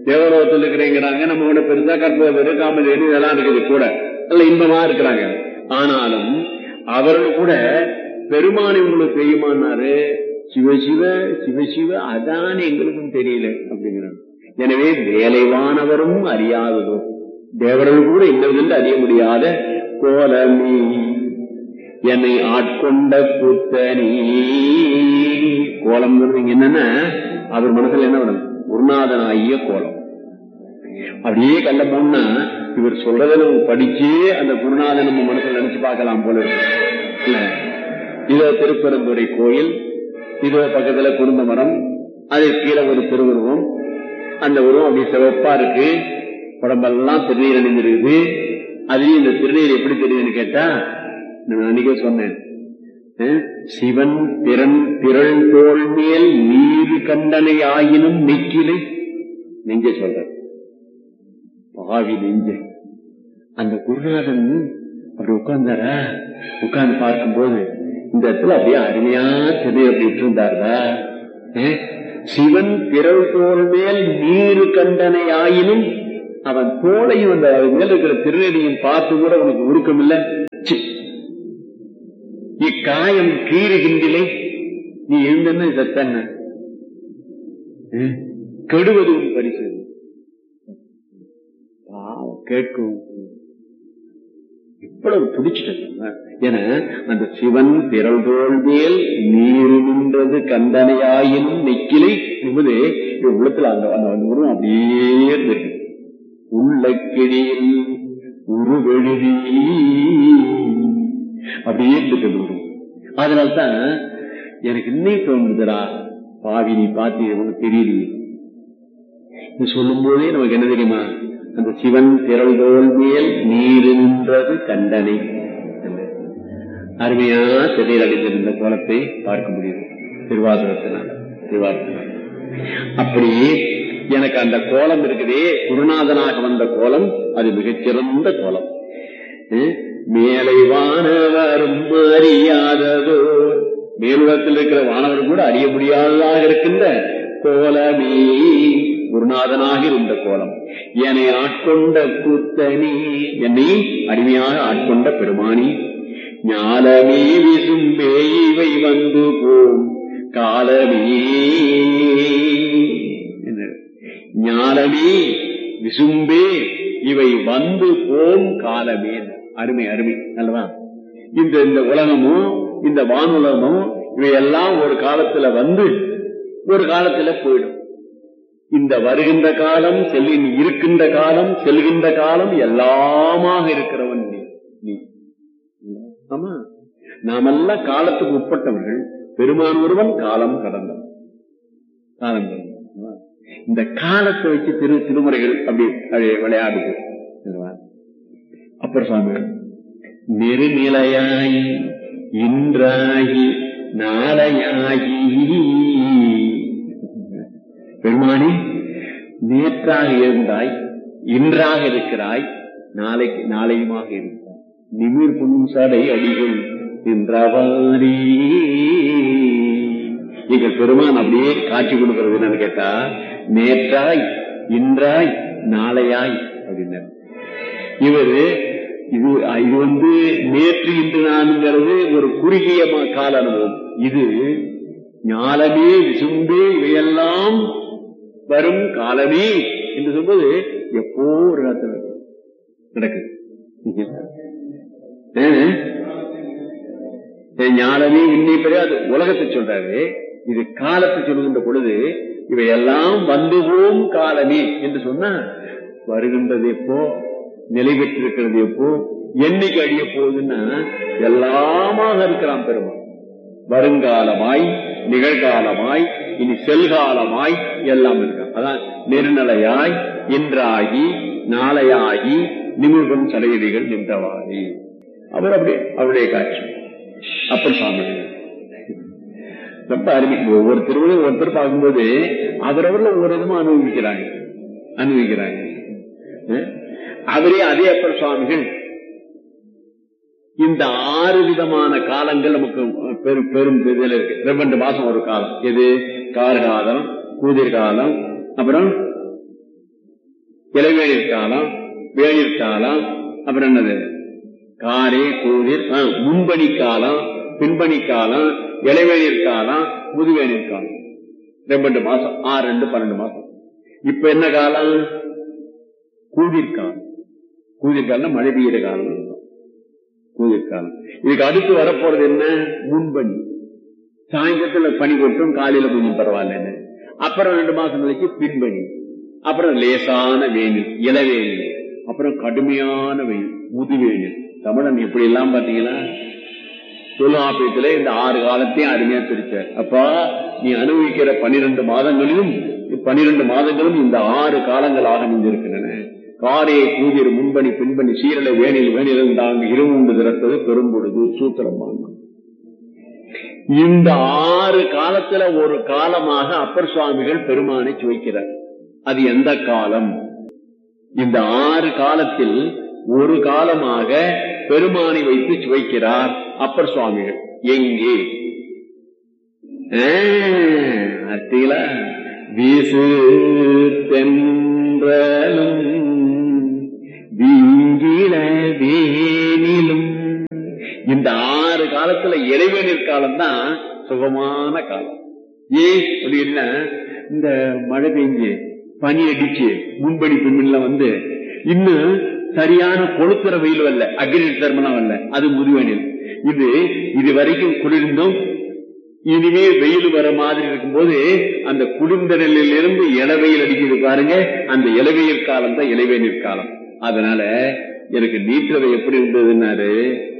தேவலோகத்தில் இருக்கிறேங்கிறாங்க நம்ம கூட பெருசா கற்பது காமதேனு இதெல்லாம் இருக்குது கூட நல்ல இன்பமா இருக்கிறாங்க ஆனாலும் அவர்கள் கூட பெருமானை உங்களுக்கு தெரியுமான்னாரு சிவசிவ சிவசிவ அதான் எங்களுக்கும் தெரியல அப்படிங்கிறாங்க எனவே வேலைவானவரும் அறியாததோ தேவர்கள் கூட இன்னதென்று அறிய முடியாத கோலமீ என்னை ஆட்கொண்ட கூத்தனி கோலம்ங்கிறது இங்க என்னன்னா அவர் மனசுல என்ன வரும் குருநாதனாகிய கோலம் அப்படியே கண்ட போனா இவர் சொல்றதை நம்ம படிச்சே அந்த குருநாதன் நம்ம மனசுல நினைச்சு பார்க்கலாம் போல இருக்கு இல்ல இதோ திருப்பெருந்துறை கோயில் இதோ பக்கத்துல குருந்த மரம் அது கீழே ஒரு திருவுருவம் அந்த உருவம் அப்படி சிவப்பா இருக்கு உடம்பெல்லாம் திருநீர் அணிந்திருக்குது அதுலயும் இந்த திருநீர் எப்படி தெரியுதுன்னு கேட்டா நான் அன்னைக்கே சொன்னேன் அஹ், சிவன் திறன் திரள் தோல் மேல் நீரு கண்டனை ஆயினும் நெக்கிலை நெஞ்ச சொல்ற பாவி நெஞ்ச அந்த குருநாதன் அப்படி உட்கார்ந்தாரா உட்கார்ந்து பார்க்கும்போது இந்த இடத்துல அப்படியே அருமையா திருநீர் அப்படி விட்டிருந்தாருடா அஹ், சிவன் திரள் தோல் மேல் நீரு கண்டனை ஆயினும் அவன் தோளையும் அந்த அது மேல இருக்கிற திருநெடியும் பார்த்து கூட உனக்கு உருக்கம் இல்ல சி. இக்காயம் கீறுகின்றிலை நீ எழுந்தன சத்தன்ன கெடுவது உன் பரிசு பாவம் கேட்கும் இவ்வளவு பிடிச்சிட்டு என அந்த சிவன் திரள்தோள் மேல் நீரு நின்றது கந்தனையாயினும் நெக்கிலை என்பது இவன் உள்ளத்துல அந்த அந்த அந்த உருவம் அப்படியே இருந்திருக்கு உள்ள கிழியில் உருவெழுதி அப்படியே இருக்கு அந்த உருவம் அதனால்தான் எனக்கு இன்னைக்கு தோணுதுடா பாவி நீ பார்த்து உனக்கு தெரியலையே இது சொல்லும் போதே நமக்கு என்ன தெரியுமா அந்த சிவன் திரள்தோல் மேல் நீர் நின்றது கண்டனை அருமையா திடீர் அடைந்திருந்த கோலத்தை பார்க்க முடியுது திருவாதிரத்தினால திருவாதிரத்தினால அப்படி எனக்கு அந்த கோலம் இருக்குதே குருநாதனாக வந்த கோலம் அது மிகச்சிறந்த கோலம் அஹ் மேலை வானவரும் அறியாததோ மேலுலகத்தில் இருக்கிற வானவர் கூட அறிய முடியாததாக இருக்கின்ற கோலமே குருநாதனாக இருந்த கோலம் என்னை ஆட்கொண்ட கூத்தனி என்னை அருமையாக ஆட்கொண்ட பெருமானி ஞாலமே விசும்பே இவை வந்து போம் காலமே என்ன? ஞாலமே விசும்பே இவை வந்து போம் காலமே அருமை அருமை அல்லவா இந்த இந்த உலகமும் இந்த வானுலகமும் இவையெல்லாம் ஒரு காலத்துல வந்து ஒரு காலத்துல போயிடும் இந்த வருகின்ற காலம் செல்லின் இருக்கின்ற காலம் செல்கின்ற காலம் எல்லாமாக இருக்கிறவன் நீ நீ ஆமா நாமெல்லாம் காலத்துக்கு உட்பட்டவர்கள் பெருமான் ஒருவன் காலம் கடந்தவன் காலம் கடந்தவன் இந்த காலத்தை வச்சு திரு திருமுறைகள் அப்படி அப்படி விளையாடுது அல்லவா? அப்புறம் சுவாமி நெருநிலையாய் இன்றாகி நாளையாகி பெருமானி நேற்றாக இருந்தாய் இன்றாக இருக்கிறாய் நாளைக்கு நாளையுமாக இருக்கிறாய் நிமிர் புன்சடை அடிகள் என்றவாரி எங்கள் பெருமான் அப்படியே காட்சி கொடுக்கிறது என்னன்னு கேட்டா நேற்றாய் இன்றாய் நாளையாய் அப்படின்னாரு இவரு இது இது வந்து நேற்று இன்று நான்கிறது ஒரு குறுகிய ம- கால அனுபவம் இது ஞாலமே விசும்பே இவையெல்லாம் வரும் காலமே என்று சொல்வது எப்போ ஒரு காலத்தில் நடக்குது ஆ? ஞானமே இன்னை பெரியாது உலகத்தை சொல்றாரு இது காலத்தை சொல்லுகின்ற பொழுது இவையெல்லாம் வந்து போம் காலமே என்று சொன்னா வருகின்றது எப்போ நிலை பெற்றிருக்கிறது எப்போ என்னைக்கு அழிய போகுதுன்னா எல்லாமாக இருக்கிறான் பெருமான் வருங்காலமாய் நிகழ்காலமாய் இனி செல்காலமாய் எல்லாம் இருக்கான் அதான் நெருநிலையாய் இன்றாகி நாளையாகி நிமிர்கும் சடையடிகள் நின்றவாறி அவர் அப்படியே அவருடைய காட்சி அப்பர் சுவாமி ரொம்ப அருமை ஒவ்வொரு திருவிழையும் ஒருத்தர் பார்க்கும்போது அவரவர்கள் ஒவ்வொரு விதமா அனுபவிக்கிறாங்க அனுபவிக்கிறாங்க அஹ் அவரே அதே அப்பர் சுவாமிகள் இந்த ஆறு விதமான காலங்கள் நமக்கு பெரும் பெரும் இதுல இருக்கு ரெண்டு மாசம் ஒரு காலம் எது கார்காலம் கூதிர் காலம் அப்புறம் இளவேநீர் காலம் வேநீர் காலம் அப்புறம் என்னது காரே கூதிர் ஆ, முன்பணி காலம் பின்பணி காலம் இளவேநீர் காலம் முதுவேநீர் காலம் ரெண்டு மாசம் ஆறு ரெண்டு பன்னெண்டு மாசம் இப்ப என்ன காலம் கூதிர் காலம் கூதிர் காலம் மழை பெய்யுற காலம் கூதிர் காலம் இதுக்கு அடுத்து வரப்போறது என்ன முன்பணி சாயந்தரத்துல பனி கொட்டும் காலையில கொஞ்சம் பரவாயில்லன்னு அப்புறம் ரெண்டு மாசம் கழிச்சு பின்பணி அப்புறம் லேசான வெயில் இளவேயில் அப்புறம் கடுமையான வெயில் முதுவேயில் தமிழன் இப்படி எல்லாம் பாத்தீங்களா தொல்காப்பியத்துல இந்த ஆறு காலத்தையும் அருமையா பிரிச்சார் அப்பா நீ அனுபவிக்கிற பனிரெண்டு மாதங்களிலும் பனிரெண்டு மாதங்களும் இந்த ஆறு காலங்களாக நின்றிருக்கின்றன காரே கூதிர் முன்பணி பின்பணி சீரலை வேணில் வேணிலும் தாங்க இருமுண்டு திறத்தது பெரும்பொழுது சூத்திரமான இந்த ஆறு காலத்துல ஒரு காலமாக அப்பர் சுவாமிகள் பெருமானை சுவைக்கிறார் அது எந்த காலம் இந்த ஆறு காலத்தில் ஒரு காலமாக பெருமானை வைத்து சுவைக்கிறார் அப்பர் சுவாமிகள் எங்கே ஆ, பார்த்தீங்களா வீசு தென்றலும் வீங்கில வேனிலும் இந்த ஆறு காலத்துல இறைவனிற் காலம் தான் சுகமான காலம் ஏன் அப்படின்னா இந்த மழை பெஞ்சு பனி அடிச்சு முன்படி பின்னில வந்து இன்னும் சரியான கொளுத்துற வெயில் வரல அக்னி தர்மனம் வரல அது முதுவெனில் இது இது வரைக்கும் குளிர்ந்தும் இனிமே வெயில் வர மாதிரி இருக்கும்போது அந்த குளிர்ந்த நெல்லிலிருந்து இளவெயில் அடிக்குது பாருங்க அந்த இளவெயில் காலம் தான் இளவேநீர் காலம் அதனால எனக்கு நீற்றவை எப்படி இருந்ததுன்னாரு